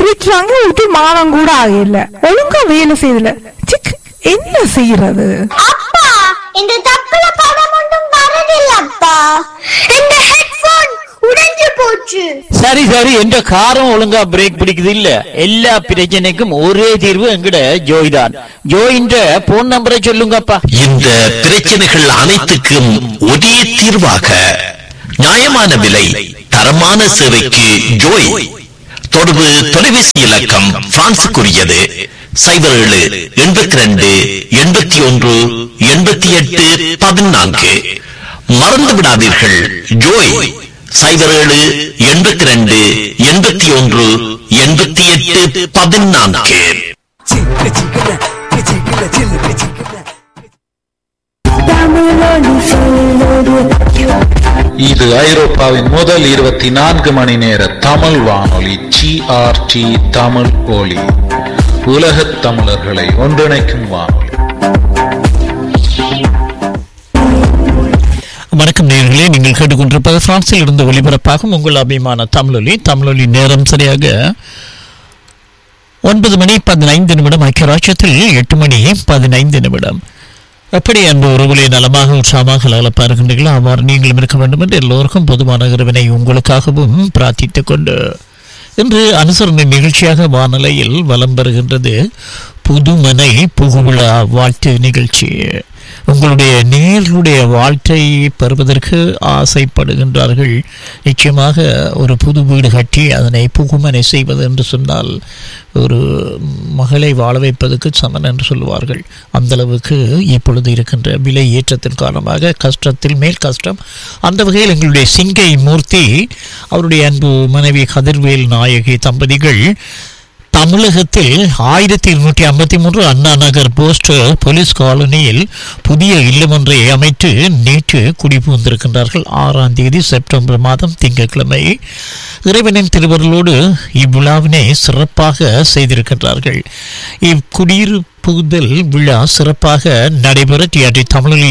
இருக்கிறாங்க விட்டு மானம் கூட ஆகல ஒழுங்கா வேலை செய்யல சிக் என்ன செய்யறது அப்பா இந்த தப்புல படம் ஒன்றும் வரதில்ல அப்பா இந்த ஹெட்போன் உடைஞ்சு போச்சு சரி சரி என்ற காரம் ஒழுங்கா பிரேக் பிடிக்குது இல்ல எல்லா பிரச்சனைக்கும் ஒரே தீர்வு எங்கட ஜோய் தான் ஜோயின்ற போன் நம்பரை சொல்லுங்கப்பா இந்த பிரச்சனைகள் அனைத்துக்கும் ஒரே தீர்வாக நியாயமான விலை தரமான சேவைக்கு ஜோய் தொடர்பு தொலைபேசி இலக்கம் பிரான்சுக்குரியது சைபர் ஏழு எண்பத்தி ரெண்டு எண்பத்தி ஒன்று எண்பத்தி எட்டு பதினான்கு மறந்து விடாதீர்கள் ஜோய் சைபர் ஏழு எண்பத்தி ரெண்டு எண்பத்தி ஒன்று எண்பத்தி எட்டு பதினான்கு இது ஐரோப்பாவின் முதல் இருபத்தி நான்கு மணி நேர தமிழ் வானொலி ஜிஆர்டி தமிழ் ஒலி உலகத் தமிழர்களை ஒன்றிணைக்கும் வானொலி வணக்கம் நேர்களே நீங்கள் கேட்டுக்கொண்டிருப்பது பிரான்சில் இருந்து ஒலிபரப்பாகும் உங்கள் அபிமான தமிழொலி தமிழொலி நேரம் சரியாக ஒன்பது மணி பதினைந்து நிமிடம் ஐக்கிய ராஜ்யத்தில் எட்டு மணி பதினைந்து நிமிடம் எப்படி அன்பு உறவுகளை நலமாக உற்சாகமாக நலப்பாருகின்றீர்களோ அவ்வாறு நீங்களும் இருக்க வேண்டும் என்று எல்லோருக்கும் பொதுவான இறைவனை உங்களுக்காகவும் பிரார்த்தித்துக் கொண்டு இன்று அனுசரணை நிகழ்ச்சியாக வானிலையில் வலம் பெறுகின்றது புதுமனை புகுவிழா வாழ்த்து நிகழ்ச்சி உங்களுடைய நேர்களுடைய வாழ்த்தை பெறுவதற்கு ஆசைப்படுகின்றார்கள் நிச்சயமாக ஒரு புது வீடு கட்டி அதனை புகுமனை செய்வது என்று சொன்னால் ஒரு மகளை வாழ வைப்பதற்கு சமன் என்று சொல்லுவார்கள் அந்த அளவுக்கு இப்பொழுது இருக்கின்ற விலை ஏற்றத்தின் காரணமாக கஷ்டத்தில் மேல் கஷ்டம் அந்த வகையில் எங்களுடைய சிங்கை மூர்த்தி அவருடைய அன்பு மனைவி கதிர்வேல் நாயகி தம்பதிகள் தமிழகத்தில் ஆயிரத்தி இருநூற்றி ஐம்பத்தி மூன்று அண்ணா நகர் போஸ்ட் போலீஸ் காலனியில் புதிய இல்லம் ஒன்றை அமைத்து நேற்று குடிபுகுந்திருக்கின்றார்கள் ஆறாம் தேதி செப்டம்பர் மாதம் திங்கட்கிழமை இறைவனின் திருவருளோடு இவ்விழாவினை சிறப்பாக செய்திருக்கின்றார்கள் இக்குடியிருப்புதல் விழா சிறப்பாக நடைபெற டிஆர்டி தமிழில்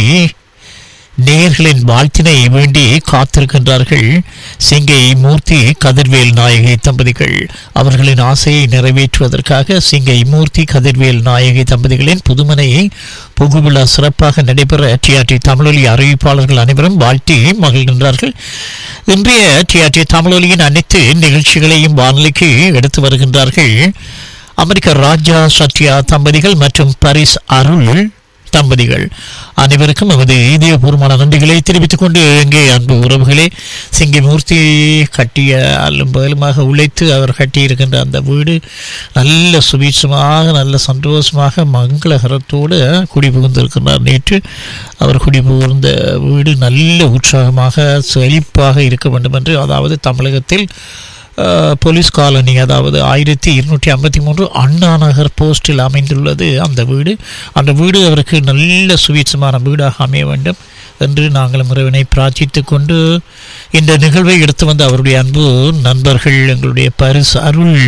நேயர்களின் வாழ்த்தினை வேண்டி காத்திருக்கின்றார்கள் சிங்கை மூர்த்தி கதிர்வேல் நாயகி தம்பதிகள் அவர்களின் ஆசையை நிறைவேற்றுவதற்காக சிங்கை மூர்த்தி கதிர்வேல் நாயகி தம்பதிகளின் புதுமனையை புகுவிழா சிறப்பாக நடைபெற டிஆர்டி தமிழொலி அறிவிப்பாளர்கள் அனைவரும் வாழ்த்தி மகிழ்கின்றார்கள் இன்றைய டிஆர்டி தமிழொலியின் அனைத்து நிகழ்ச்சிகளையும் வானொலிக்கு எடுத்து வருகின்றார்கள் அமெரிக்க ராஜா சத்யா தம்பதிகள் மற்றும் பரிஸ் அருள் தம்பதிகள் அனைவருக்கும் நமது இதயபூர்வமான நன்றிகளை தெரிவித்துக் கொண்டு எங்கே அன்பு உறவுகளே சிங்கமூர்த்தி கட்டிய அல்லும் பகலுமாக உழைத்து அவர் கட்டியிருக்கின்ற அந்த வீடு நல்ல சுபீட்சமாக நல்ல சந்தோஷமாக மங்களகரத்தோடு குடிபுகுந்திருக்கிறார் நேற்று அவர் குடிபுகுந்த வீடு நல்ல உற்சாகமாக செழிப்பாக இருக்க வேண்டும் என்று அதாவது தமிழகத்தில் அஹ், போலீஸ் காலனி அதாவது ஆயிரத்தி இருநூற்றி ஐம்பத்தி மூன்று அண்ணா நகர் போஸ்டில் அமைந்துள்ளது அந்த வீடு அந்த வீடு அவருக்கு நல்ல சுவீட்சமான வீடாக அமைய வேண்டும் என்று நாங்கள் இறைவனை பிரார்த்தித்துக் கொண்டு இந்த நிகழ்வை எடுத்து வந்த அவருடைய அன்பு நண்பர்கள் எங்களுடைய பரிசு அருள்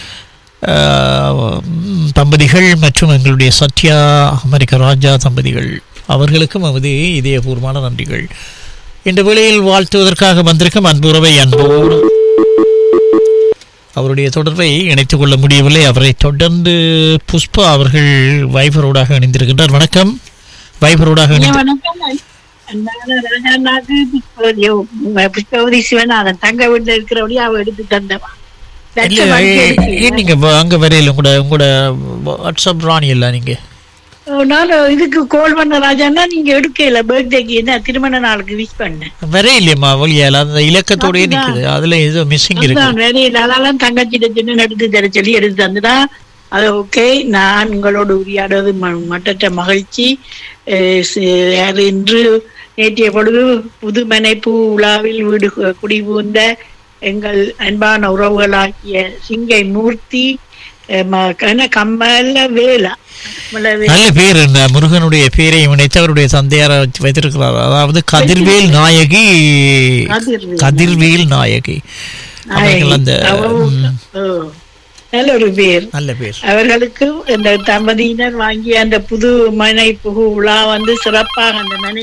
அஹ், தம்பதிகள் மற்றும் எங்களுடைய சத்யா அமெரிக்க ராஜா தம்பதிகள் அவர்களுக்கும் அவது இதயபூர்வமான நன்றிகள் இந்த வேளையில் வாழ்த்துவதற்காக வந்திருக்கும் அன்புறவை அன்போடு அவருடைய தொடர்பை இணைத்துக் கொள்ள முடியவில்லை அவரை தொடர்ந்து புஷ்பா அவர்கள் வைபரோடாக இணைந்திருக்கின்றார் வணக்கம் வைபரோடாக இணைந்து வணக்கம் அன்பான ராஜாண்ணாக்கு புஷ்பவதியோ புஷ்பவதி சிவநாதன் தங்க வீட்டுல இருக்கிறபடி அவ எடுத்து தந்தவா இல்ல ஏ- ஏன் நீங்க வ- அங்க வரையில உங்களோட உங்களோட வாட்ஸ்அப் ராணி இல்ல நீங்க நான் இதுக்கு கால் பண்ண ராஜாண்ணா நீங்க எடுக்கல பர்த்டேக்கு என்ன திருமண நாளுக்கு விஷ் பண்ணேன் வரையிலையம்மா வழியால அந்த இலக்கத்தோடயே அதுதான். நிக்குது அதுல ஏதோ மிஸ்ஸிங் இருக்கு அதுதான் வேலையில் அதெல்லாம் தங்கச்சிட்ட சின்ன எடுத்து தர சொல்லி எடுத்து தந்துடா அது ஓகே நான் உங்களோட உரையாடுவது ம- மட்டற்ற மகிழ்ச்சி அஹ் சி- அது இன்று நேற்றைய பொழுது புதுமனை பூ உலாவில் வீடு கு- குடிபுகுந்த எங்கள் அன்பான உறவுகளாகிய சிங்கை மூர்த்தி அஹ் ம- என்ன கம்மல வேலா கமல வே- நல்ல பேர் இந்த முருகனுடைய பேரை இணைத்து அவருடைய தந்தையார் வச்சு வைத்திருக்கிறார் அதாவது கதிர்வேல் நாயகி கதிர்வேல். கதிர்வேல் நாயகி அவர்கள் அந்த அவ- ம், ஓ, நல்ல ஒரு பேர் நல்ல பேர் அவர்களுக்கு இந்த தம்பதியினர் வாங்கிய அந்த புது மனை புகு உலா வந்து சிறப்பாக அந்த மனை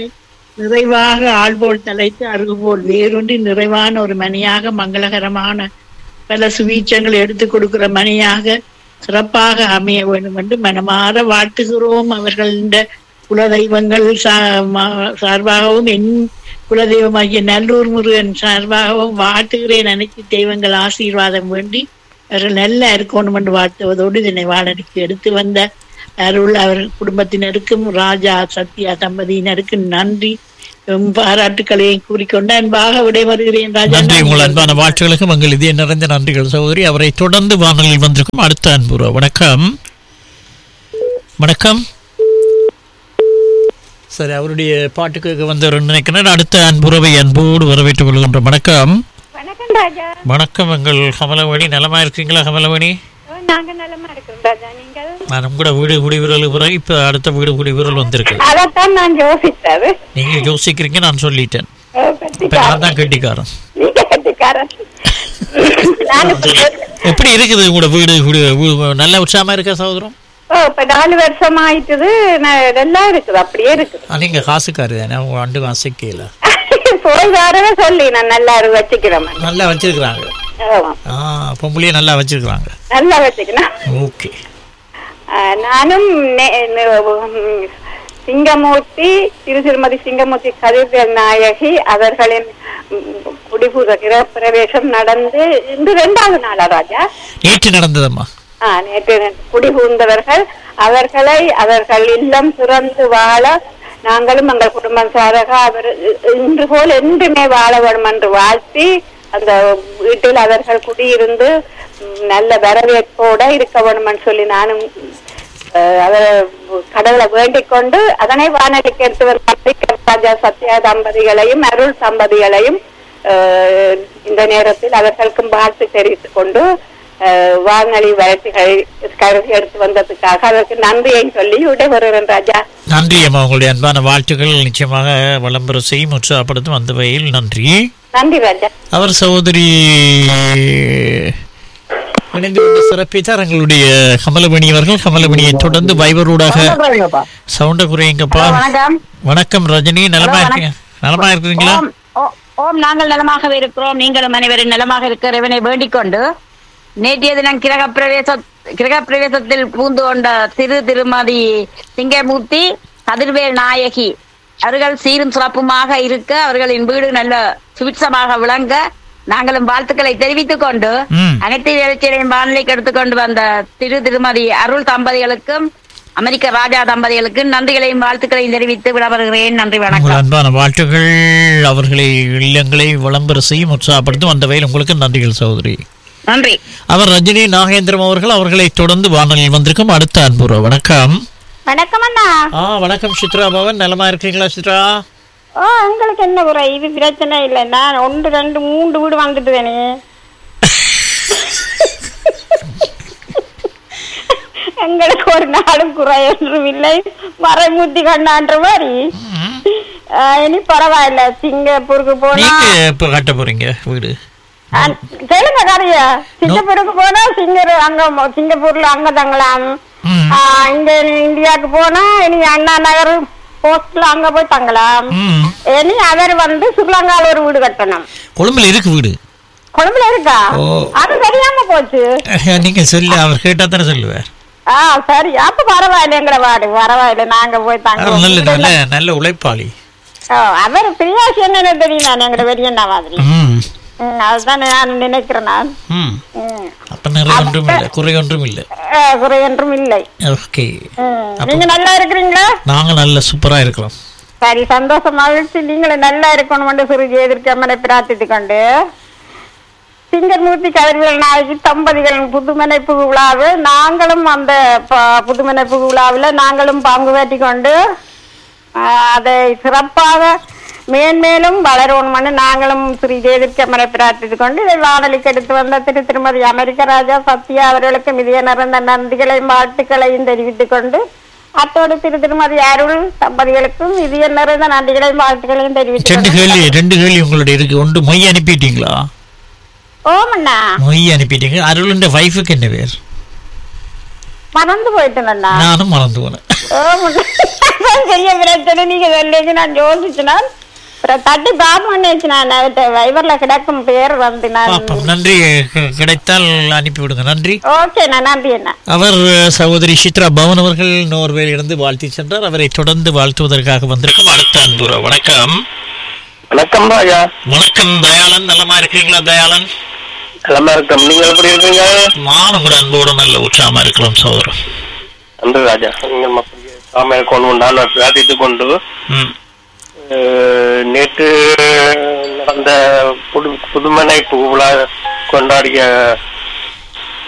நிறைவாக ஆள்போல் தலைத்து அருகுபோல் வேரொன்றி நிறைவான ஒரு மனையாக மங்களகரமான பல சுவீச்சங்களை எடுத்து கொடுக்கிற மணியாக சிறப்பாக அமைய வேண்டும் என்று மனமாற வாழ்த்துகிறோம் அவர்களின் குலதெய்வங்கள் சா- மா- சார்பாகவும் என் குலதெய்வமாகிய நல்லூர் முருகன் சார்பாகவும் வாழ்த்துகிறேன் அனைத்து தெய்வங்கள் ஆசீர்வாதம் வேண்டி அவர்கள் நல்லா இருக்கணும் என்று வாழ்த்துவதோடு இதனை வாழடிக்கு எடுத்து வந்த அருள் அவர் குடும்பத்தினருக்கும் ராஜா சத்யா தம்பதியினருக்கும் நன்றி எம் பாராட்டுக்களையும் கூறிக்கொண்டு அன்பாக விடைபெறுகிறேன் ராஜா நன்றி உங்கள் அன்பான வாழ்த்துகளுக்கும் எங்கள் இதய நிறைந்த நன்றிகள் சகோதரி அவரை தொடர்ந்து வானொலியில் வந்திருக்கும் அடுத்த அன்புற வணக்கம் வணக்கம் சரி அவருடைய பாட்டுக்கு வந்தவர் நினைக்கிறேன் அடுத்த அன்புறவை அன்போடு வரவேற்றுக் கொள்கின்ற வணக்கம் வணக்கம் ராஜா வணக்கம் எங்கள் கமலவணி நலமா இருக்கீங்களா கமலவணி ஓ, நாங்க நலமா இருக்கோம் ராஜா நீங்கள் நான் கூட வீடு குடி விரல் பிறகு இப்ப அடுத்த வீடு குடி விரல் வந்திருக்கு அதைத்தான் நான் யோசித்தது நீங்க யோசிக்கிறீங்க நான் சொல்லிட்டேன் ஓ, இப்ப கெட்டிக்காரன். நான் தான் கெட்டிக்காரன் நீங்க கெட்டிக்காரன் நான் இப்ப- எப்படி இருக்குது உங்களோட வீடு குடி வீ- நல்ல உற்சாகமா இருக்கா சகோதரம் ஓ, இப்ப நாலு வருஷம் ஆயிட்டுது ந- நல்லா இருக்குது அப்படியே இருக்குது ஆ, நீங்க காசுக்காரு தானே உங்க ஆண்டு காசுக்கல போய் வரவே சொல்லி நான் நல்லா இரு- வச்சுக்கிறேன் நல்லா வச்சிருக்கிறாங்க ஆமா, ஆ பொம்பளையே நல்லா வச்சிருக்கிறாங்க நல்லா வச்சுக்கிறேன் ஓகே ஆ, நானும் நே- நே- உம், சிங்கமூர்த்தி திரு திருமதி சிங்கமூர்த்தி கதிர்வேல் நாயகி அவர்களின் உம், குடிபுற பிரவேசம் நடந்து இன்று இரண்டாவது நாளா ராஜா நேற்று நடந்ததம்மா ஆ, நேற்று குடிபுகுந்தவர்கள் அவர்களை அவர்கள் இல்லம் சிறந்து வாழ நாங்களும் எங்கள் குடும்பம் சாராக அவர் இ- இன்று போல் என்றுமே வாழ வேண்டும் என்று வாழ்த்தி அந்த வீட்டில் அவர்கள் குடியிருந்து ம், நல்ல வரவேற்போட இருக்க வேண்டும் என்று சொல்லி நானும் அஹ், அவர் கடவுளை வேண்டிக் கொண்டு அதனை வானொலிக்கு எடுத்து வந்த ராஜா சத்யா தம்பதிகளையும் அருள் தம்பதிகளையும் அஹ், இந்த நேரத்தில் அவர்களுக்கும் வாழ்த்து தெரிவித்துக் கொண்டு அஹ், வானொலி வளர்ச்சிகள் கருதி எடுத்து வந்ததுக்காக அதற்கு நன்றியை சொல்லி விடைபெறுகிறேன் ராஜா நன்றி அம்மா உங்களுடைய அன்பான வாழ்த்துக்கள் நிச்சயமாக விளம்பர செய்யும் உற்சாகப்படுத்தும் அந்த வகையில் நன்றி நன்றி ராஜா அவர் சகோதரி இணைந்து கொண்டு சிறப்பித்தார் எங்களுடைய கமலமணி அவர்கள் கமலமணியை தொடர்ந்து வைபரூடாக சவுண்ட குறையுங்கப்பா வணக்கம் வணக்கம் ரஜினி நலமா இருக்கீங்க நலமா இருக்கிறீங்களா ஓம் ஓ- ஓம் நாங்கள் நலமாகவே இருக்கிறோம் நீங்களும் அனைவரும் நலமாக இருக்கிறவனை வேண்டிக் கொண்டு நேற்றைய தினம் கிரக பிரவேச கிரக பிரவேசத்தில் பூந்து கொண்ட திரு திருமதி சிங்கமூர்த்தி கதிர்வேல் நாயகி அவர்கள் சீரும் சிறப்புமாக இருக்க அவர்களின் வீடு நல்ல சுபிட்சமாக விளங்க நாங்களும் வாழ்த்துக்களை தெரிவித்துக் கொண்டு ம். அனைத்து நிகழ்ச்சிகளையும் வானிலைக்கு எடுத்துக்கொண்டு வந்த திரு திருமதி அருள் தம்பதிகளுக்கும் அமெரிக்க ராஜா தம்பதிகளுக்கும் நன்றிகளையும் வாழ்த்துக்களையும் தெரிவித்து விடவருகிறேன் நன்றி உங்கள் வணக்கம் அன்பான வாழ்த்துக்கள் அவர்களை இல்லங்களை விளம்பர செய்யும் உற்சாகப்படுத்தும் அந்த வகையில் உங்களுக்கு நன்றிகள் சகோதரி நன்றி அவர் ரஜினி நாகேந்திரம் அவர்கள் அவர்களை தொடர்ந்து வானொலியில் வந்திருக்கும் அடுத்த அன்புற வணக்கம் வணக்கம் அண்ணா ஆ வணக்கம் சித்ரா பவன் நலமா இருக்கீங்களா சித்ரா ஓ உங்களுக்கு என்ன குறை இது பிரச்சனை இல்லை நான் ஒன்று ரெண்டு மூன்று வீடு வந்துட்டுதானே எங்களுக்கு ஒரு நாளும் குறை ஒன்றும் இல்லை மறைமூர்த்தி கண்ணான்ற மாதிரி ஆ, இனி பரவாயில்ல சிங்கப்பூருக்கு போனா நீங்க இப்ப கட்ட போறீங்க வீடு ஆ, கேளுங்க கதையா சிங்கப்பூருக்கு போனா சிங்கர் அங்க ம- சிங்கப்பூர்ல அங்க தங்கலாம் ம். ஆ, இங்க இந்தியாவுக்கு போனா இனி அண்ணா நகர் போஸ்ட்ல அங்க போய் தங்கலாம் ம். இனி அவர் வந்து ஸ்ரீலங்கால ஒரு வீடு கட்டணும் கொழும்புல இருக்கு வீடு கொழும்புல இருக்கா ஓ. அது தெரியாம போச்சு நீங்க சொல்லு அவர் கேட்டா தானே சொல்லுவார் ஆ சரி அப்ப பரவாயில்ல எங்கட வாடு பரவாயில்ல நாங்க போய் அவர் தங்குவோம் நல்ல நல்ல நல்ல உழைப்பாளி ஓ, அவர் பிரியாசி என்ன தெரியும் நான் எங்கட பெரியண்ணா மாதிரி ம் ம், அதுதான் நான் நினைக்கிறேன் நான் ம் ம். அப்ப நிறைய ஒன்றும் இல்லை குறை ஒன்றும் இல்லை ஆ, குறை ஒன்றும் இல்லை ஓகே ம். நீங்க நல்லா இருக்கிறீங்களா நாங்க நல்ல சூப்பரா இருக்கிறோம் சரி சந்தோஷம் மகிழ்ச்சி நீங்களும் நல்லா இருக்கணும் சிறிது எதிர்க்காமலை பிரார்த்தித்துக் கொண்டு சிங்கர்மூர்த்தி கதிர்வேல் நாயகி தம்பதிகளின் புதுமனை புகு விழாவில் நாங்களும் அந்த ப- புதுமனை புகு விழாவில் நாங்களும் பங்கு பெற்றி கொண்டு ஆஹ், அதை சிறப்பாக மேன்மேலும் வளரணும்னு நாங்களும் ஸ்ரீ தேவிற்கமரை பிரார்த்தித்துக் கொண்டு இதை வானொலிக்கு எடுத்து வந்த திரு திருமதி அமெரிக்க ராஜா சத்யா அவர்களுக்கும் இதய நிறைந்த நன்றிகளையும் வாழ்த்துக்களையும் தெரிவித்துக் கொண்டு அத்தோடு திரு திருமதி அருள் தம்பதிகளுக்கும் இதய நிறைந்த நன்றிகளையும் வாழ்த்துக்களையும் தெரிவித்துக் ரெண்டு கொண்டு கேள்வி ரெண்டு கேள்வி உங்களுடைய இருக்கு ஒன்று மொய் அனுப்பிட்டீங்களா ஓமண்ணா மொய் அனுப்பிட்டீங்க அருளுடைய வைஃபுக்கு என்ன பேர் மறந்து போயிட்டேன் நானும் மறந்து போனேன் ஓமண்ணா பெரிய பிரச்சனை நீங்க சொல்லி நான் யோசிச்சுனா அப்புறம் தட்டி பாப்போன்னு நான் அவர்ட்ட வைவர்ல கிடக்கும் பேர் வந்து நான் பாப்போம் நன்றி கி- கிடைத்தால் அனுப்பிவிடுங்க நன்றி ஓகே நான் நம்பி என்ன அவர் அஹ், சகோதரி சித்ரா பவன் அவர்கள் நோர்வேலிருந்து வாழ்த்தி சென்றார் அவரை தொடர்ந்து வாழ்த்துவதற்காக வந்திருக்கும் அடுத்த அன்புற வணக்கம் வணக்கம் ராஜா வணக்கம் தயாளன் நலமா இருக்கீங்களா தயாளன் நலமா இருக்கோம் நீங்க எப்படி இருக்கீங்க நானும் கூட அன்போடு நல்ல உற்சாகமா இருக்கிறோம் சகோதரன் நன்றி ராஜா நீங்கள் மக்கள் சாமியை கொண்டு உண்டான பிரார்த்தித்துக் கொண்டு ம். அஹ், நேற்று நடந்த புது புதுமனை விழா கொண்டாடிய